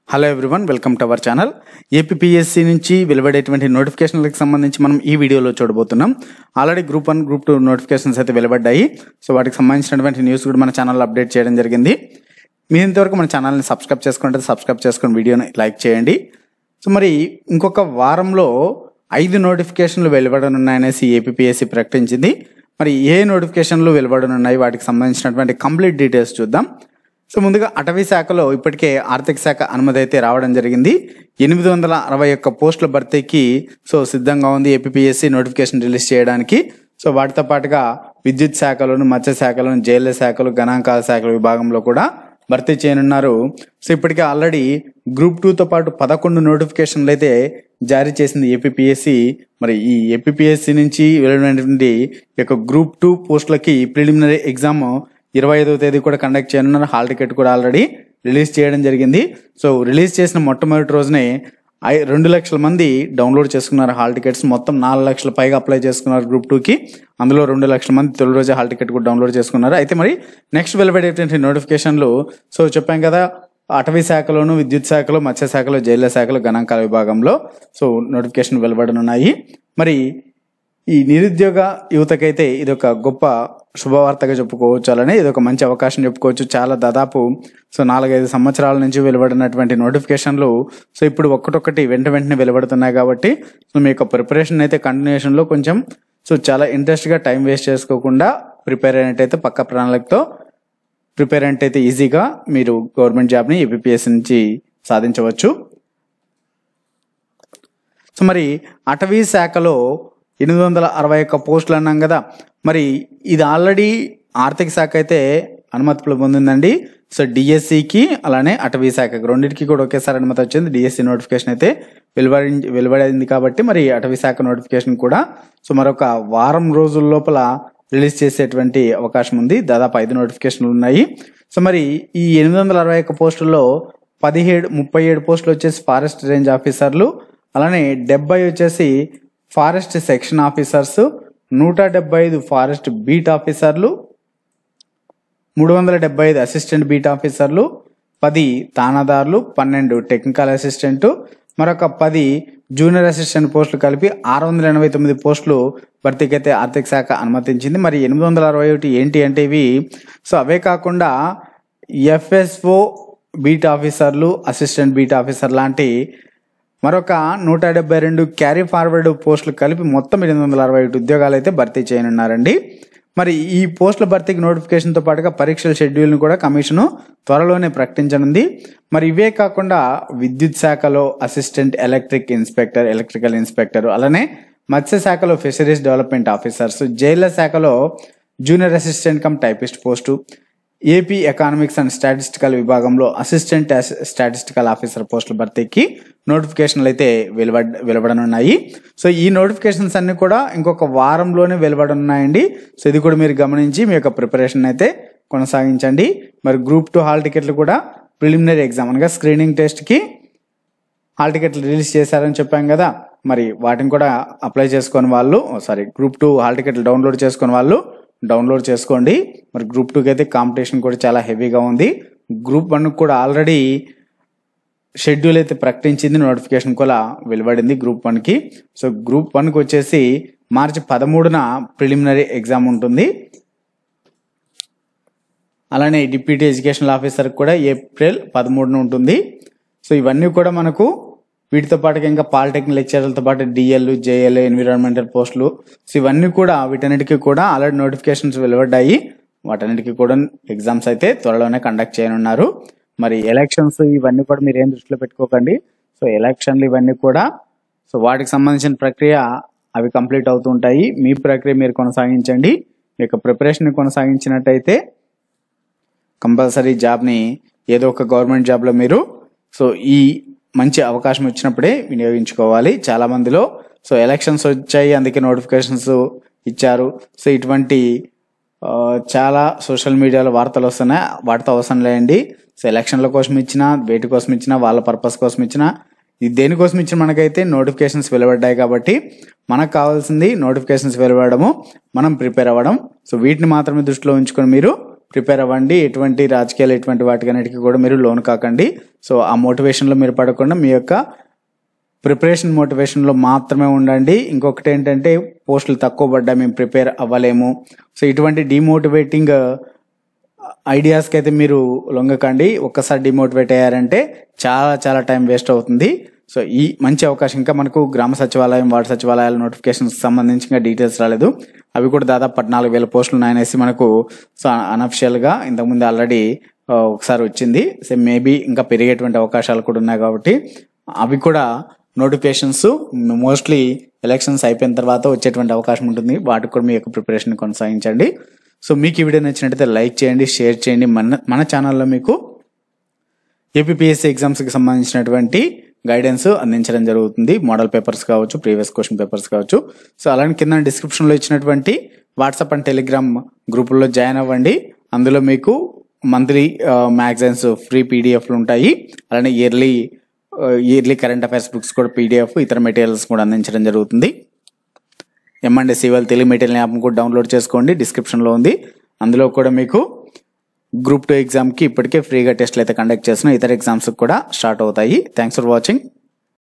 hello everyone welcome to our channel APSC నుంచి వెలువడేటువంటి నోటిఫికేషన్లకు సంబంధించి మనం ఈ వీడియోలో చూడబోతున్నాం already group one group two notifications అయితే వెలువడ్డాయి సో వాటికి సంబంధించినటువంటి న్యూస్ కూడా మన ఛానల్లో అప్డేట్ చేయడం జరిగింది మీరు ఇంతవరకు మన ఛానల్ని సబ్స్క్రైబ్ చేసుకుంటే సబ్స్క్రైబ్ చేసుకుని వీడియోని లైక్ చేయండి సో మరి ఇంకొక వారంలో ఐదు నోటిఫికేషన్లు వెలువడనున్నాయనేసి ఏపీఎస్సి ప్రకటించింది మరి ఏ నోటిఫికేషన్లు వెలువడనున్నాయి వాటికి సంబంధించినటువంటి కంప్లీట్ డీటెయిల్స్ చూద్దాం సో ముందుగా అటవీ శాఖలో ఇప్పటికే ఆర్థిక శాఖ అనుమతి అయితే రావడం జరిగింది ఎనిమిది వందల అరవై ఒక్క పోస్టుల భర్తీకి సో సిద్ధంగా ఉంది ఏపీఎస్సి నోటిఫికేషన్ రిలీజ్ చేయడానికి సో వాటితో పాటుగా విద్యుత్ శాఖలోను మత్స్య శాఖలోను జైళ్ల శాఖలు గణాంకాల శాఖల విభాగంలో కూడా భర్తీ చేయనున్నారు సో ఇప్పటికే ఆల్రెడీ గ్రూప్ టూతో పాటు పదకొండు నోటిఫికేషన్లు అయితే జారీ చేసింది ఏపీఎస్సి మరి ఈ ఏపీఎస్సి నుంచి వెళ్ళినటువంటి ఈ యొక్క గ్రూప్ టూ పోస్టులకి ప్రిలిమినరీ ఎగ్జామ్ ఇరవై ఐదవ తేదీ కూడా కండక్ట్ చేయనున్నారు హాల్ టికెట్ కూడా ఆల్రెడీ రిలీజ్ చేయడం జరిగింది సో రిలీజ్ చేసిన మొట్టమొదటి రోజునే ఐ- రెండు లక్షల మంది డౌన్లోడ్ చేసుకున్నారు హాల్ టికెట్స్ మొత్తం నాలుగు లక్షల పైగా అప్లై చేసుకున్నారు గ్రూప్ టూకి అందులో రెండు లక్షల మంది తొలి రోజే హాల్ టికెట్ కూడా డౌన్లోడ్ చేసుకున్నారు అయితే మరి నెక్స్ట్ వెలువడేటువంటి నోటిఫికేషన్లు సో చెప్పాం కదా అటవీ శాఖలోను విద్యుత్ శాఖలో మత్స్య శాఖలో జైళ్ల శాఖలో గణాంకాల విభాగంలో సో నోటిఫికేషన్ వెలువడనున్నాయి మరి ఈ నిరుద్యోగ యువతకైతే ఇది ఒక గొప్ప శుభవార్తగా చెప్పుకోవచ్చు అలానే ఇది ఒక మంచి అవకాశం చెప్పుకోవచ్చు చాలా దాదాపు సో నాలుగైదు సంవత్సరాల నుంచి వెలువడినటువంటి నోటిఫికేషన్లు సో ఇప్పుడు ఒక్కటొక్కటి వెంట వెంటనే వెలువడుతున్నాయి కాబట్టి సో మీ యొక్క ప్రిపరేషన్ అయితే కంటిన్యూషన్లో కొంచెం సో చాలా ఇంట్రెస్ట్గా టైం వేస్ట్ చేసుకోకుండా ప్రిపేర్ అయినట్టయితే పక్క ప్రణాళికతో ప్రిపేర్ అయితే ఈజీగా మీరు గవర్నమెంట్ జాబ్ని ఏపీఎస్ నుంచి సాధించవచ్చు సో మరి అటవీ శాఖలో ఎనిమిది వందల అరవై ఒక్క పోస్టులు అన్నాం కదా మరి ఇది ఆల్రెడీ ఆర్థిక శాఖ అయితే అనుమతి పొందిందండి సో డిఎస్సికి అలానే అటవీ శాఖకి రెండింటికి కూడా ఒకేసారి అనుమతి వచ్చింది డిఎస్సి నోటిఫికేషన్ అయితే వెలువడి వెలువడింది కాబట్టి మరి అటవీ శాఖ నోటిఫికేషన్ కూడా సో మరొక వారం రోజుల లోపల రిలీజ్ చేసేటువంటి అవకాశం ఉంది దాదాపు ఐదు నోటిఫికేషన్లు ఉన్నాయి సో మరి ఈ ఎనిమిది వందల అరవై ఒక్క పోస్టుల్లో పదిహేడు ముప్పై ఏడు పోస్టులు వచ్చేసి ఫారెస్ట్ రేంజ్ ఆఫీసర్లు అలానే డెబ్బై వచ్చేసి ఫారెస్ట్ సెక్షన్ ఆఫీసర్స్ నూట డెబ్బై ఐదు ఫారెస్ట్ బీట్ ఆఫీసర్లు మూడు వందల డెబ్బై ఐదు అసిస్టెంట్ బీట్ ఆఫీసర్లు పది తానాదారులు పన్నెండు టెక్నికల్ అసిస్టెంట్ మరొక పది జూనియర్ అసిస్టెంట్ పోస్టులు కలిపి ఆరు వందల ఎనభై తొమ్మిది పోస్టులు భర్తీకి అయితే ఆర్థిక శాఖ అనుమతించింది మరి ఎనిమిది వందల అరవై ఒకటి ఏంటి అంటే ఇవి సో అవే కాకుండా ఎఫ్ఎస్ఓ బీట్ ఆఫీసర్లు అసిస్టెంట్ బీట్ ఆఫీసర్ లాంటి మరొక నూట డెబ్బై రెండు క్యారీ ఫార్వర్డ్ పోస్టులు కలిపి మొత్తం ఎనిమిది వందల అరవై ఒకటి ఉద్యోగాలు అయితే భర్తీ చేయనున్నారండి మరి ఈ పోస్టుల భర్తీకి నోటిఫికేషన్తో పాటుగా పరీక్షల షెడ్యూల్ను కూడా కమిషను త్వరలోనే ప్రకటించనుంది మరి ఇవే కాకుండా విద్యుత్ శాఖలో assistant electric inspector electrical inspector అలానే మత్స్య శాఖలో ఫిషరీస్ డెవలప్మెంట్ ఆఫీసర్స్ జైళ్ల శాఖలో junior assistant cum typist post AP economics and statistical విభాగంలో అసిస్టెంట్ స్టాటిస్టికల్ ఆఫీసర్ పోస్టుల భర్తీకి నోటిఫికేషన్లు అయితే వెలువడ వెలువడనున్నాయి సో ఈ నోటిఫికేషన్స్ అన్ని కూడా ఇంకొక వారంలోనే వెలువడనున్నాయండి సో ఇది కూడా మీరు గమనించి మీ యొక్క ప్రిపరేషన్ అయితే కొనసాగించండి మరి గ్రూప్ టూ హాల్ టికెట్లు కూడా ప్రిలిమినరీ ఎగ్జామ్ అనగా స్క్రీనింగ్ టెస్ట్కి హాల్ టికెట్లు రిలీజ్ చేశారని చెప్పాం కదా మరి వాటిని కూడా అప్లై చేసుకొని వాళ్ళు సారీ గ్రూప్ టూ హాల్ టికెట్లు డౌన్లోడ్ చేసుకొని వాళ్ళు డౌన్లోడ్ చేసుకోండి మరి గ్రూప్ టూకి అయితే కాంపిటీషన్ కూడా చాలా హెవీగా ఉంది గ్రూప్ వన్ కూడా ఆల్రెడీ షెడ్యూల్ అయితే ప్రకటించింది నోటిఫికేషన్ కూడా వెలువడింది గ్రూప్ వన్కి సో గ్రూప్ వన్కి వచ్చేసి మార్చి పదమూడున ప్రిలిమినరీ ఎగ్జామ్ ఉంటుంది అలానే డిప్యూటీ ఎడ్యుకేషనల్ ఆఫీసర్ కూడా ఏప్రిల్ పదమూడున ఉంటుంది సో ఇవన్నీ కూడా మనకు వీటితో పాటుగా ఇంకా పాలిటెక్నిక్ లెక్చరర్లతో పాటు డిఎల్ జేఎల్ ఎన్విరాన్మెంటల్ పోస్టులు సో ఇవన్నీ కూడా వీటన్నిటికీ కూడా ఆల్రెడీ నోటిఫికేషన్స్ వెలువడ్డాయి వాటన్నిటికీ కూడా ఎగ్జామ్స్ అయితే త్వరలోనే కండక్ట్ చేయనున్నారు మరి ఎలక్షన్స్ ఇవన్నీ కూడా మీరు ఏం దృష్టిలో పెట్టుకోకండి సో ఎలక్షన్లు ఇవన్నీ కూడా సో వాటికి సంబంధించిన ప్రక్రియ అవి కంప్లీట్ అవుతూ ఉంటాయి మీ ప్రక్రియ మీరు కొనసాగించండి మీ యొక్క ప్రిపరేషన్ కొనసాగించినట్టయితే కంపల్సరీ జాబ్ని ఏదో ఒక గవర్నమెంట్ జాబ్లో మీరు సో ఈ మంచి అవకాశం వచ్చినప్పుడే వినియోగించుకోవాలి చాలా మందిలో సో ఎలక్షన్స్ వచ్చాయి అందుకే నోటిఫికేషన్స్ ఇచ్చారు సో ఇటువంటి ఆ, చాలా సోషల్ మీడియాలో వార్తలు వస్తున్నాయి వాటితో అవసరం లేదండి సో ఎలక్షన్ల కోసం ఇచ్చినా వేటి కోసం ఇచ్చినా వాళ్ళ పర్పస్ కోసం ఇచ్చినా ఇది దేనికోసం ఇచ్చిన మనకైతే నోటిఫికేషన్స్ వెలువడ్డాయి కాబట్టి మనకు కావాల్సింది నోటిఫికేషన్స్ వెలువడము మనం ప్రిపేర్ అవ్వడం సో వీటిని మాత్రమే దృష్టిలో ఉంచుకొని మీరు ప్రిపేర్ అవ్వండి ఎటువంటి రాజకీయాలు ఎటువంటి వాటికన్నిటికీ కూడా మీరు లోన్ కాకండి సో ఆ మోటివేషన్లో మీరు పడకుండా మీ యొక్క ప్రిపరేషన్ మోటివేషన్లో మాత్రమే ఉండండి ఇంకొకటి ఏంటంటే పోస్టులు తక్కువ పడ్డా మేము ప్రిపేర్ అవ్వలేము సో ఇటువంటి డిమోటివేటింగ్ ఐడియాస్కి అయితే మీరు లొంగకండి ఒక్కసారి డిమోటివేట్ అయ్యారంటే చాలా చాలా టైం వేస్ట్ అవుతుంది సో ఈ మంచి అవకాశం ఇంకా మనకు గ్రామ సచివాలయం వార్డు సచివాలయాల నోటిఫికేషన్స్ సంబంధించి ఇంకా డీటెయిల్స్ రాలేదు అవి కూడా దాదాపు పద్నాలుగు వేల పోస్టులు ఉన్నాయనేసి మనకు సో అనఫిషియల్గా ఇంతకుముందు ఆల్రెడీ ఒకసారి వచ్చింది సో మేబీ ఇంకా పెరిగేటువంటి అవకాశాలు కూడా ఉన్నాయి కాబట్టి అవి కూడా నోటిఫికేషన్స్ మోస్ట్లీ ఎలక్షన్స్ అయిపోయిన తర్వాత వచ్చేటువంటి అవకాశం ఉంటుంది వాటికి కూడా మీ యొక్క ప్రిపరేషన్ కొనసాగించండి సో మీకు ఈ వీడియో నచ్చినట్టయితే లైక్ చేయండి షేర్ చేయండి మన మన ఛానల్లో మీకు ఏపీఎస్సీ ఎగ్జామ్స్కి సంబంధించినటువంటి గైడెన్స్ అందించడం జరుగుతుంది మోడల్ పేపర్స్ కావచ్చు ప్రీవియస్ క్వశ్చన్ పేపర్స్ కావచ్చు సో అలానే కింద డిస్క్రిప్షన్లో ఇచ్చినటువంటి వాట్సాప్ అండ్ టెలిగ్రామ్ గ్రూపుల్లో జాయిన్ అవ్వండి అందులో మీకు మంత్లీ మ్యాగజైన్స్ ఫ్రీ పీడిఎఫ్లు ఉంటాయి అలానే yearly yearly current affairs books కూడా పీడిఎఫ్ ఇతర మెటీరియల్స్ కూడా అందించడం జరుగుతుంది ఎమ్మండి సివల్ తెలుగు మెటీరియల్ యాప్ కూడా డౌన్లోడ్ చేసుకోండి డిస్క్రిప్షన్లో ఉంది అందులో కూడా మీకు గ్రూప్ టూ ఎగ్జామ్కి ఇప్పటికే ఫ్రీగా టెస్ట్లు అయితే కండక్ట్ చేసిన ఇతర ఎగ్జామ్స్ కూడా స్టార్ట్ అవుతాయి థ్యాంక్స్ ఫర్ వాచింగ్